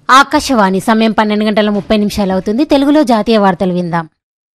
ఆకాశవాణి సమయం పన్నెండు గంటల ముప్పై నిమిషాలు అవుతుంది తెలుగులో జాతీయ వార్తలు విందాం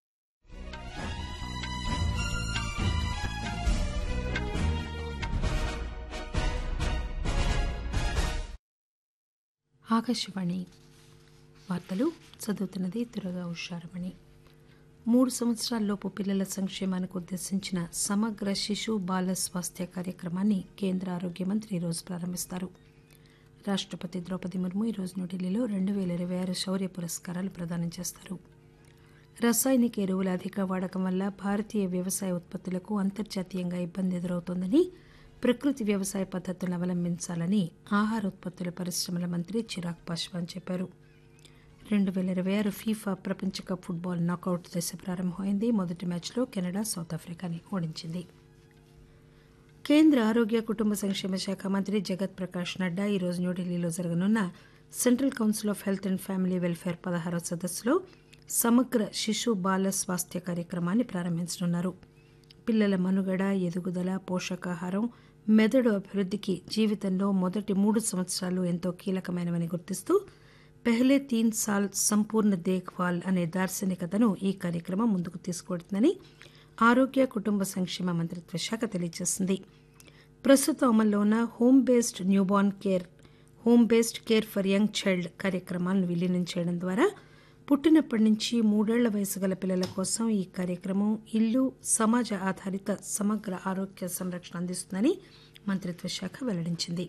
ఆకాశవాణి వార్తలు చదువుతున్నది దురగా ఉషారమణి మూడు సంవత్సరాల్లోపు పిల్లల సంక్షేమానికి ఉద్దేశించిన సమగ్ర శిశు బాల స్వాస్థ్య కార్యక్రమాన్ని కేంద్ర ఆరోగ్య మంత్రి ఈరోజు ప్రారంభిస్తారు రాష్టపతి ద్రౌపది ముర్ము ఈరోజు న్యూఢిల్లీలో రెండు వేల ఇరవై ఆరు శౌర్య పురస్కారాలు ప్రదానం చేస్తారు రసాయనిక ఎరువుల అధిక వాడకం వల్ల భారతీయ వ్యవసాయ ఉత్పత్తులకు అంతర్జాతీయంగా ఇబ్బంది ఎదురవుతోందని ప్రకృతి వ్యవసాయ పద్ధతులను అవలంబించాలని ఆహార ఉత్పత్తుల పరిశ్రమల మంత్రి చిరాగ్ పాశ్వాన్ చెప్పారు రెండు వేల ఇరవై ఆరు ఫీఫా ప్రపంచ కప్ ఫుట్బాల్ నాకౌట్ దశ ప్రారంభమైంది మొదటి మ్యాచ్లో కెనడా సౌత్ ఆఫ్రికాని ఓడించింది కేంద్ర ఆరోగ్య కుటుంబ సంక్షేమ శాఖ మంత్రి జగత్ ప్రకాష్ నడ్డా ఈరోజు న్యూఢిల్లీలో జరగనున్న central council of health and family welfare పదహారవ సదస్సులో సమగ్ర శిశు బాల స్వాస్థ్య కార్యక్రమాన్ని ప్రారంభించనున్నారు పిల్లల మనుగడ ఎదుగుదల పోషకాహారం మెదడు అభివృద్ధికి జీవితంలో మొదటి మూడు సంవత్సరాలు ఎంతో కీలకమైనవని గుర్తిస్తూ పెహ్లే తీన్ సాల్ సంపూర్ణ దేఖ్వాల్ అనే దార్శనికతను ఈ కార్యక్రమం ముందుకు తీసుకువెడుతుందని ఆరోగ్య కుటుంబ సంక్షేమ మంత్రిత్వ శాఖ తెలియజేసింది ప్రస్తుతం అమల్లో ఉన్న home based newborn care home based care for young child కార్యక్రమాలను విలీనం చేయడం ద్వారా పుట్టినప్పటి నుంచి మూడేళ్ల వయసు గల పిల్లల కోసం ఈ కార్యక్రమం ఇల్లు సమాజ ఆధారిత సమగ్ర ఆరోగ్య సంరక్షణ అందిస్తుందని మంత్రిత్వ శాఖ వెల్లడించింది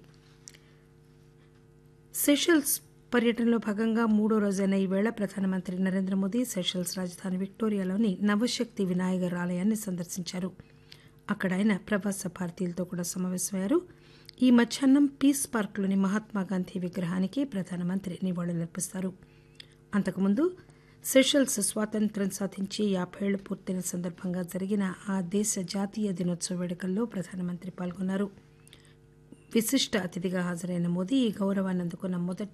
సెషల్స్ పర్యటనలో భాగంగా మూడో రోజైన ఈవేళ ప్రధానమంత్రి నరేంద్ర మోదీ సెషల్స్ రాజధాని విక్టోరియాలోని నవశక్తి వినాయగర్ ఆలయాన్ని సందర్శించారు అక్కడ ఆయన ప్రవాస భారతీయులతో కూడా సమావేశమయ్యారు ఈ మధ్యాహ్నం పీస్ పార్క్లోని మహాత్మాగాంధీ విగ్రహానికి ప్రధానమంత్రి నివాళులర్పిస్తారు అంతకుముందు సెషల్స్ స్వాతంత్ర్యం సాధించి యాభైళ్లు పూర్తయిన సందర్భంగా జరిగిన ఆ దేశ జాతీయ దినోత్సవ వేడుకల్లో ప్రధానమంత్రి పాల్గొన్నారు విశిష్ట అతిథిగా హాజరైన మోదీ ఈ గౌరవాన్ని అందుకున్న మొదటి